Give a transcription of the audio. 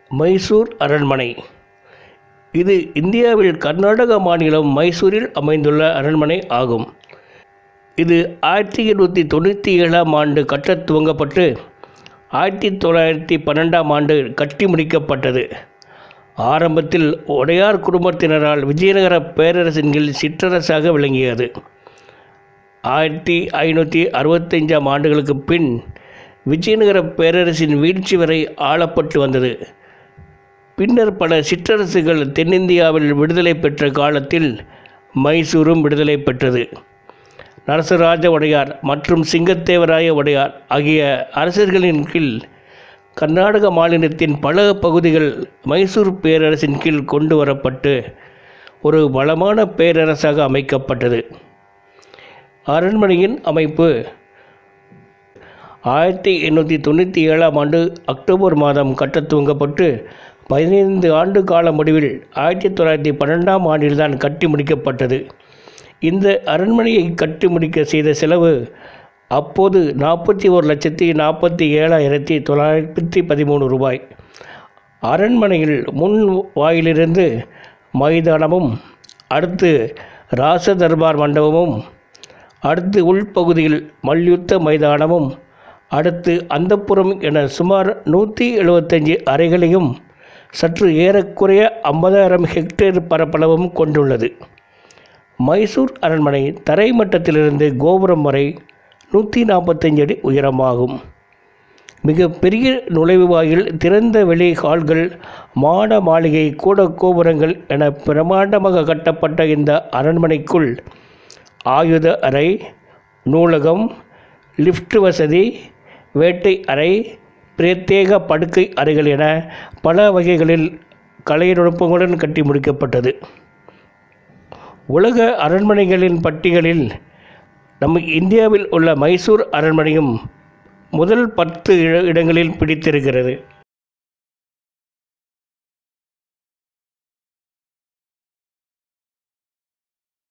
மைசூர் அரண்மனை இது இந்தியாவில் கர்நாடக மாநிலம் மைசூரில் அமைந்துள்ள அரண்மனை ஆகும் இது ஆயிரத்தி எண்ணூற்றி தொண்ணூற்றி ஏழாம் ஆண்டு கட்டத் துவங்கப்பட்டு ஆயிரத்தி தொள்ளாயிரத்தி பன்னெண்டாம் ஆண்டு கட்டி முடிக்கப்பட்டது ஆரம்பத்தில் உடையார் குடும்பத்தினரால் விஜயநகர பேரரசின் கீழ் சிற்றரசாக விளங்கியது ஆயிரத்தி ஐநூற்றி அறுபத்தஞ்சாம் ஆண்டுகளுக்கு பின் விஜயநகர பேரரசின் வீழ்ச்சி வரை ஆளப்பட்டு வந்தது பின்னர் பல சிற்றரசுகள் தென்னிந்தியாவில் விடுதலை பெற்ற காலத்தில் மைசூரும் விடுதலை பெற்றது நரசராஜ உடையார் மற்றும் சிங்கத்தேவராய உடையார் ஆகிய அரசர்களின் கீழ் கர்நாடக மாநிலத்தின் பல பகுதிகள் மைசூர் பேரரசின் கீழ் கொண்டு வரப்பட்டு ஒரு வளமான பேரரசாக அமைக்கப்பட்டது அரண்மனையின் அமைப்பு ஆயிரத்தி எண்ணூற்றி தொண்ணூற்றி ஏழாம் ஆண்டு அக்டோபர் மாதம் கட்டத் துவங்கப்பட்டு பதினைந்து ஆண்டு கால முடிவில் ஆயிரத்தி தொள்ளாயிரத்தி பன்னெண்டாம் ஆண்டில்தான் கட்டி முடிக்கப்பட்டது இந்த அரண்மனையை கட்டி முடிக்க செய்த செலவு அப்போது நாற்பத்தி ஒரு லட்சத்தி நாற்பத்தி ஏழாயிரத்தி தொள்ளாயிரத்தி பதிமூணு ரூபாய் அரண்மனையில் முன் வாயிலிருந்து மைதானமும் அடுத்து ராச தர்பார் மண்டபமும் அடுத்து உள்பகுதியில் மல்யுத்த மைதானமும் அடுத்து அந்தப்புறம் என சுமார் நூற்றி எழுபத்தஞ்சு அறைகளையும் சற்று ஏறக்குறைய ஐம்பதாயிரம் ஹெக்டேர் பரப்பளவும் கொண்டுள்ளது மைசூர் அரண்மனை தரைமட்டத்திலிருந்து கோபுரம் வரை நூற்றி நாற்பத்தஞ்சு அடி உயரமாகும் மிக பெரிய நுழைவு வாயில் திறந்த வெளி ஹால்கள் மாட மாளிகை கூட கோபுரங்கள் என பிரமாண்டமாக கட்டப்பட்ட இந்த அரண்மனைக்குள் ஆயுத அறை நூலகம் லிஃப்ட் வசதி வேட்டை அறை பிரத்யேக படுக்கை அறைகள் என பல வகைகளில் கலைநுட்பங்களுடன் கட்டி முடிக்கப்பட்டது உலக அரண்மனைகளின் பட்டியலில் நம்ம இந்தியாவில் உள்ள மைசூர் அரண்மனையும் முதல் பத்து இட- இடங்களில் பிடித்திருக்கிறது